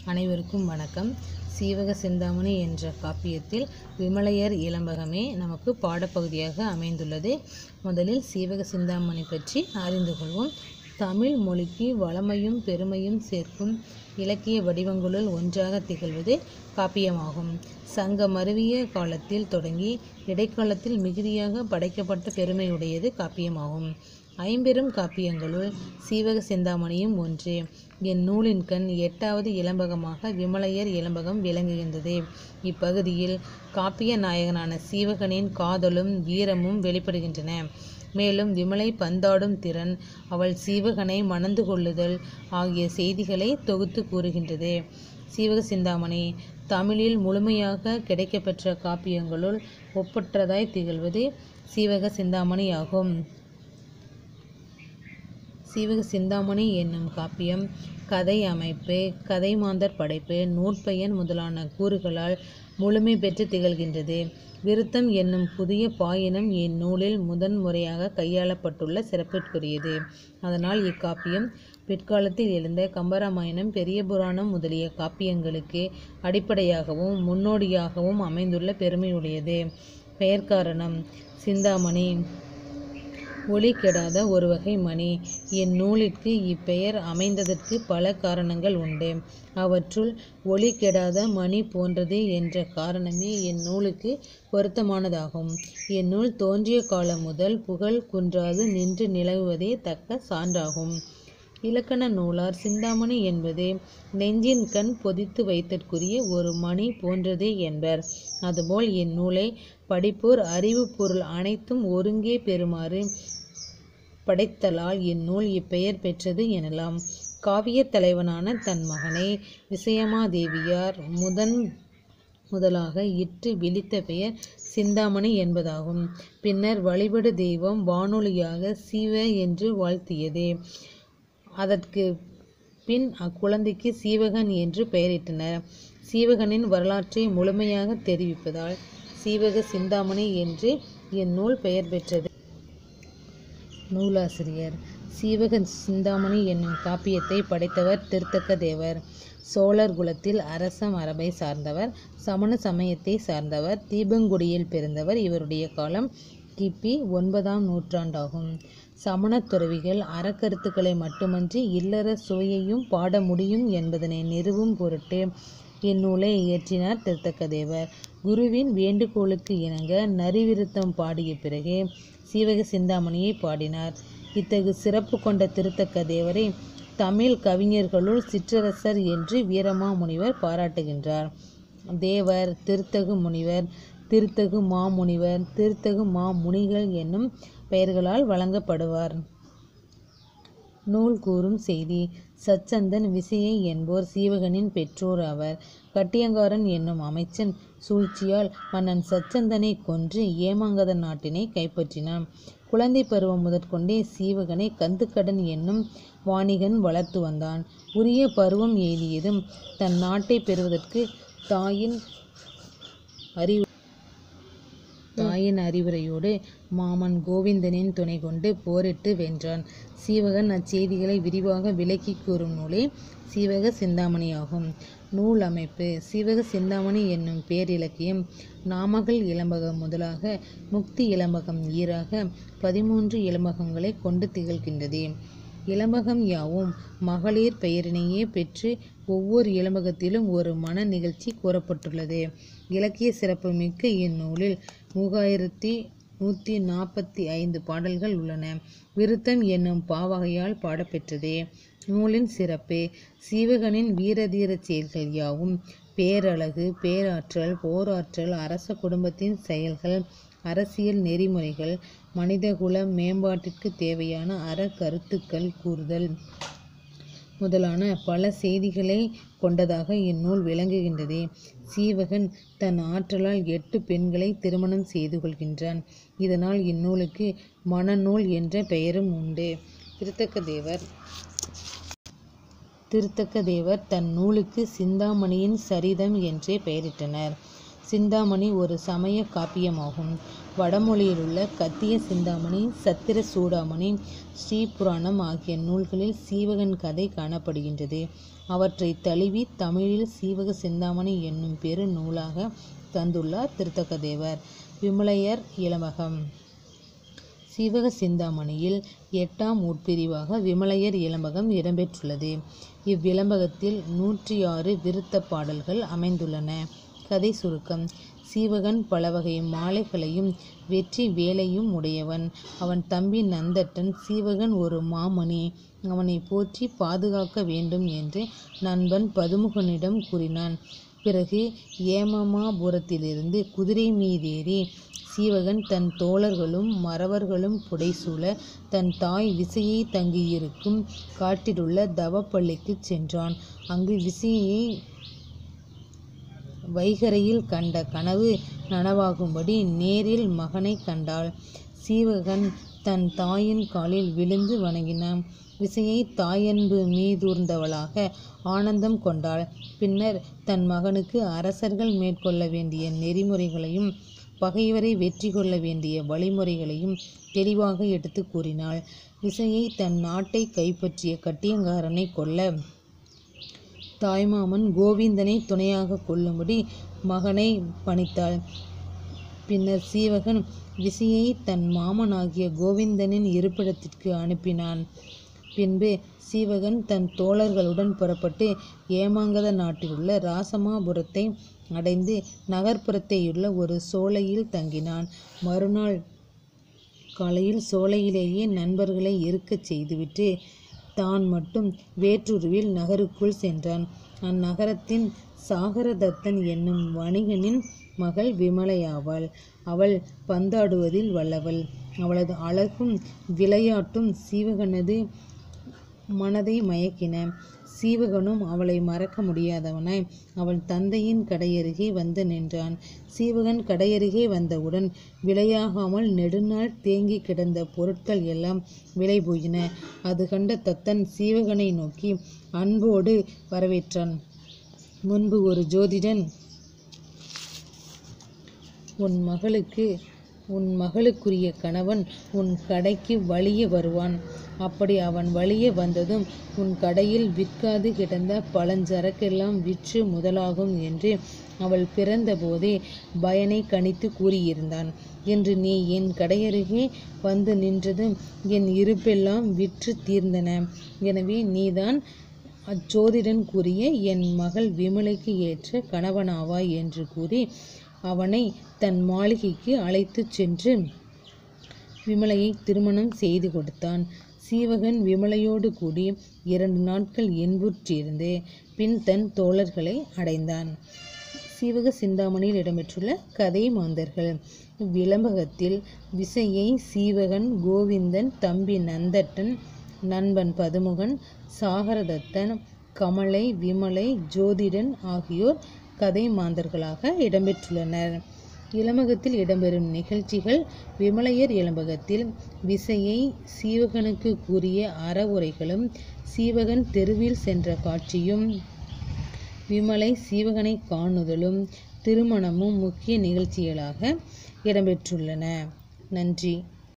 அனைவருக்கும் வணக்கம் சீவக சிந்தாமணி என்ற காப்பியத்தில் விமலையர் இளம்பகமே நமக்கு பாடப்பகுதியாக அமைந்துள்ளது முதலில் சீவக சிந்தாமணி பற்றி அறிந்து கொள்வோம் தமிழ் மொழிக்கு வளமையும் பெருமையும் சேர்க்கும் இலக்கிய வடிவங்களுள் ஒன்றாக திகழ்வது காப்பியமாகும் சங்க மருவிய காலத்தில் தொடங்கி இடைக்காலத்தில் மிகுதியாக படைக்கப்பட்ட பெருமையுடையது காப்பியமாகும் ஐம்பெரும் காப்பியங்களுள் சீவக சிந்தாமணியும் ஒன்று இந்நூலின் கண் எட்டாவது இளம்பகமாக விமலையர் இளம்பகம் விளங்குகின்றது இப்பகுதியில் காப்பிய நாயகனான சீவகனின் காதலும் வீரமும் வெளிப்படுகின்றன மேலும் விமலை பந்தாடும் திறன் அவள் சீவகனை மணந்து கொள்ளுதல் ஆகிய செய்திகளை தொகுத்து கூறுகின்றது சீவக சிந்தாமணி தமிழில் முழுமையாக கிடைக்கப்பெற்ற காப்பியங்களுள் ஒப்பற்றதாய் திகழ்வது சீவக சிந்தாமணி ஆகும் சீவக சிந்தாமணி என்னும் காப்பியம் கதை அமைப்பு கதை மாந்தர் படைப்பு நூற்பயன் முதலான கூறுகளால் முழுமை பெற்று திகழ்கின்றது விருத்தம் என்னும் புதிய பாயினம் இந்நூலில் முதன் முறையாக கையாளப்பட்டுள்ள சிறப்பிற்குரியது அதனால் இக்காப்பியம் பிற்காலத்தில் எழுந்த கம்பராமாயணம் பெரிய புராணம் முதலிய காப்பியங்களுக்கு அடிப்படையாகவும் முன்னோடியாகவும் அமைந்துள்ள பெருமையுடையது பெயர் காரணம் சிந்தாமணி ஒளி கெடாத ஒரு வகை மணி இந்நூலிற்கு இப்பெயர் அமைந்ததற்கு பல காரணங்கள் உண்டு அவற்றுள் ஒளி கெடாத மணி போன்றது என்ற காரணமே இந்நூலுக்கு பொருத்தமானதாகும் இந்நூல் தோன்றிய காலம் முதல் புகழ் குன்றாது நின்று நிலவுவதே தக்க சான்றாகும் இலக்கண நூலார் சிந்தாமணி என்பது நெஞ்சின் கண் பொதித்து வைத்தற்குரிய ஒரு மணி போன்றது என்பர் அதுபோல் இந்நூலை படிப்போர் அறிவு பொருள் அனைத்தும் ஒருங்கே பெறுமாறு படைத்தலால் இந்நூல் இப்பெயர் பெற்றது எனலாம் காவியத் தலைவனான தன் மகனை விசயமாதேவியார் முதன் முதலாக இட்டு விழித்த பெயர் சிந்தாமணி என்பதாகும் பின்னர் வழிபடு தெய்வம் வானொலியாக சிவ என்று வாழ்த்தியது அதற்கு பின் அக்குழந்தைக்கு சீவகன் என்று பெயரிட்டனர் சீவகனின் வரலாற்றை முழுமையாக தெரிவிப்பதால் சீவக சிந்தாமணி என்று இந்நூல் பெயர் பெற்றது நூலாசிரியர் சீவக சிந்தாமணி என்னும் காப்பியத்தை படைத்தவர் திருத்தக்க தேவர் சோழர் குலத்தில் அரச மரபை சார்ந்தவர் சமண சமயத்தை சார்ந்தவர் தீபங்குடியில் பிறந்தவர் இவருடைய காலம் கிபி ஒன்பதாம் நூற்றாண்டாகும் சமணத் துறவிகள் அறக்கருத்துக்களை மட்டுமன்றி இல்லற சுவையையும் பாட முடியும் என்பதனை நிறுவும் பொருட்டு இந்நூலை இயற்றினார் திருத்தக்கதேவர் குருவின் வேண்டுகோளுக்கு இணங்க நரிவிருத்தம் பாடிய பிறகு சீவக சிந்தாமணியை பாடினார் இத்தகு சிறப்பு கொண்ட திருத்தக்க தேவரை தமிழ் கவிஞர்களுள் சிற்றரசர் என்று வீரமாமுனிவர் பாராட்டுகின்றார் தேவர் திருத்தகு முனிவர் திருத்தகு மாமுனிவர் திருத்தகு மாமுனிகள் என்னும் பெயர்களால் வழங்கப்படுவார் நூல் கூறும் செய்தி சச்சந்தன் விசையை என்போர் சீவகனின் பெற்றோர் ஆவர் கட்டியங்காரன் என்னும் அமைச்சன் சூழ்ச்சியால் மன்னன் சச்சந்தனை கொன்று ஏமாங்கத நாட்டினை கைப்பற்றினான் குழந்தை பருவம் முதற்கொண்டே சீவகனை கந்துக்கடன் என்னும் வாணிகன் வளர்த்து வந்தான் உரிய பருவம் எய்தியதும் தன் நாட்டை பெறுவதற்கு தாயின் அறிவு தாயின் அறிவுரையோடு மாமன் கோவிந்தனின் துணை கொண்டு போரிட்டு வென்றான் சீவகன் அச்செய்திகளை விரிவாக விளக்கி கூறும் நூலே சீவக சிந்தாமணி ஆகும் நூல் அமைப்பு சீவக சிந்தாமணி என்னும் பேரிலக்கியம் நாமகள் இளம்பகம் முதலாக முக்தி இளம்பகம் ஈராக பதிமூன்று இளம்பகங்களை கொண்டு திகழ்கின்றது இளம்பகம் யாவும் மகளிர் பெயரினையே பெற்று ஒவ்வொரு இளம்பகத்திலும் ஒரு மன நிகழ்ச்சி கூறப்பட்டுள்ளது இலக்கிய சிறப்பு மிக்க இந்நூலில் மூவாயிரத்தி நூற்றி நாற்பத்தி ஐந்து பாடல்கள் உள்ளன விருத்தம் என்னும் பாவகையால் பாடப்பெற்றது நூலின் சிறப்பு சீவகனின் வீரதீர செயல்கள் யாவும் பேரழகு பேராற்றல் போராற்றல் அரச குடும்பத்தின் செயல்கள் அரசியல் நெறிமுறைகள் மனிதகுல மேம்பாட்டிற்கு தேவையான அற கருத்துக்கள் கூறுதல் முதலான பல செய்திகளை கொண்டதாக இந்நூல் விளங்குகின்றது சீவகன் தன் ஆற்றலால் எட்டு பெண்களை திருமணம் செய்து கொள்கின்றான் இதனால் இந்நூலுக்கு மணநூல் என்ற பெயரும் உண்டு திருத்தக்க தேவர் திருத்தக்க தேவர் தன் நூலுக்கு சிந்தாமணியின் சரிதம் என்றே பெயரிட்டனர் சிந்தாமணி ஒரு சமய காப்பியமாகும் வடமொழியிலுள்ள கத்திய சிந்தாமணி சத்திர சூடாமணி ஸ்ரீபுராணம் ஆகிய நூல்களில் சீவகன் கதை காணப்படுகின்றது அவற்றை தழுவி தமிழில் சீவக சிந்தாமணி என்னும் பெரு நூலாக தந்துள்ளார் திருத்தக்கதேவர் விமலையர் இளமகம் சீவக சிந்தாமணியில் எட்டாம் உட்பிரிவாக விமலையர் இளம்பகம் இடம்பெற்றுள்ளது இவ்விளம்பகத்தில் நூற்றி ஆறு விருத்த பாடல்கள் அமைந்துள்ளன கதை சுருக்கம் சீவகன் பலவகை மாலைகளையும் வெற்றி வேலையும் உடையவன் அவன் தம்பி நந்தட்டன் சீவகன் ஒரு மாமணி அவனை போற்றி பாதுகாக்க வேண்டும் என்று நண்பன் பதுமுகனிடம் கூறினான் பிறகு ஏமமாபுரத்திலிருந்து குதிரை மீதேறி சீவகன் தன் தோழர்களும் மறவர்களும் புடைசூழ தன் தாய் விசையை தங்கியிருக்கும் காட்டிலுள்ள தவப்பள்ளிக்கு சென்றான் அங்கு விசையை வைகரையில் கண்ட கனவு நனவாகும்படி நேரில் மகனை கண்டாள் சீவகன் தன் தாயின் காலில் விழுந்து வணங்கினான் விசையை தாயன்பு மீதூர்ந்தவளாக ஆனந்தம் கொண்டாள் பின்னர் தன் மகனுக்கு அரசர்கள் மேற்கொள்ள வேண்டிய நெறிமுறைகளையும் பகைவரை வெற்றி கொள்ள வேண்டிய வழிமுறைகளையும் தெளிவாக எடுத்து கூறினாள் விசையை தன் நாட்டை கைப்பற்றிய கட்டியங்காரனை கொல்ல தாய்மாமன் கோவிந்தனை துணையாக கொள்ளும்படி மகனை பணித்தாள் பின்னர் சீவகன் விசையை தன் மாமனாகிய கோவிந்தனின் இருப்பிடத்திற்கு அனுப்பினான் பின்பு சீவகன் தன் தோழர்களுடன் புறப்பட்டு ஏமாங்கத நாட்டிலுள்ள ராசமாபுரத்தை அடைந்து நகர்ப்புறத்தையுள்ள ஒரு சோலையில் தங்கினான் மறுநாள் காலையில் சோலையிலேயே நண்பர்களை இருக்கச் செய்துவிட்டு தான் மட்டும் வேற்றுருவில் நகருக்குள் சென்றான் அந்நகரத்தின் சாகரதத்தன் என்னும் வணிகனின் மகள் விமலையாவாள் அவள் பந்தாடுவதில் வல்லவள் அவளது அழகும் விளையாட்டும் சீவகனது மனதை மயக்கின சீவகனும் அவளை மறக்க முடியாதவனாய் அவள் தந்தையின் கடையருகே வந்து நின்றான் சீவகன் கடையருகே வந்தவுடன் விலையாகாமல் நெடுநாள் தேங்கி கிடந்த பொருட்கள் எல்லாம் விலை போயின அது கண்ட தத்தன் சீவகனை நோக்கி அன்போடு வரவேற்றான் முன்பு ஒரு ஜோதிடன் உன் மகளுக்கு உன் மகளுக்குரிய கணவன் உன் கடைக்கு வழியே வருவான் அப்படி அவன் வழியே வந்ததும் உன் கடையில் விற்காது கிடந்த பழஞ்சரக்கெல்லாம் விற்று முதலாகும் என்று அவள் பிறந்தபோதே பயனை கணித்து கூறியிருந்தான் என்று நீ என் கடையருகே வந்து நின்றதும் என் இருப்பெல்லாம் விற்று தீர்ந்தன எனவே நீதான் அச்சோதிடன் கூறிய என் மகள் விமலைக்கு ஏற்ற கணவனாவாய் என்று கூறி அவனை தன் மாளிகைக்கு அழைத்துச் சென்று விமலையை திருமணம் செய்து கொடுத்தான் சீவகன் விமலையோடு கூடி இரண்டு நாட்கள் என்புற்றிருந்து பின் தன் தோழர்களை அடைந்தான் சீவக சிந்தாமணியில் இடம்பெற்றுள்ள கதை மாந்தர்கள் விளம்பகத்தில் விசையை சீவகன் கோவிந்தன் தம்பி நந்தட்டன் நண்பன் பதுமுகன் சாகரதத்தன் கமலை விமலை ஜோதிடன் ஆகியோர் கதை மாந்தர்களாக இடம்பெற்றுள்ளனர் இளமகத்தில் இடம்பெறும் நிகழ்ச்சிகள் விமலையர் இளம்பகத்தில் விசையை சீவகனுக்கு கூறிய அறவுரைகளும் சீவகன் தெருவில் சென்ற காட்சியும் விமலை சீவகனை காணுதலும் திருமணமும் முக்கிய நிகழ்ச்சிகளாக இடம்பெற்றுள்ளன நன்றி